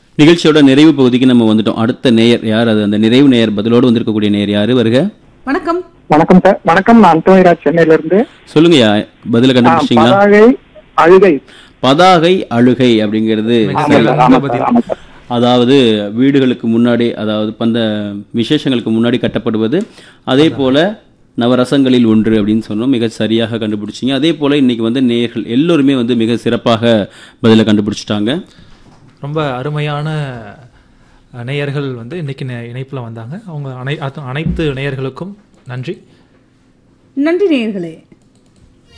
நிகழ்ச்சியோட நிறைவு பகுதிக்கு நம்ம வந்துட்டோம் அடுத்த நேயர் யார் அது அந்த நிறைவு நேயர் பதிலோடு வந்திருக்கக்கூடிய நேயர் யாரு வருக வணக்கம் வணக்கம் சார் வணக்கம் நான் அந்தோனிராஜ் சென்னையில இருந்து சொல்லுங்கய்யா பதில கண்டுபிடிச்சிங்களா பதாகை அழுகை பதாகை அழுகை அப்படிங்கிறது ஆமா சரி. சார், ஆமா சார், ஆமா சார். அதாவது வீடுகளுக்கு முன்னாடி அதாவது பந்த விசேஷங்களுக்கு முன்னாடி கட்டப்படுவது அதே போல நவரசங்களில் ஒன்று அப்படின்னு சொன்னோம் மிக சரியாக கண்டுபிடிச்சிங்க அதே போல இன்னைக்கு வந்து நேயர்கள் எல்லோருமே வந்து மிக சிறப்பாக பதில கண்டுபிடிச்சிட்டாங்க ரொம்ப அருமையான அஹ், நேயர்கள் வந்து இன்னைக்கு நே- இணைப்புல வந்தாங்க அவங்க அனை அத்த- அனைத்து நேயர்களுக்கும் நன்றி நன்றி நேயர்களே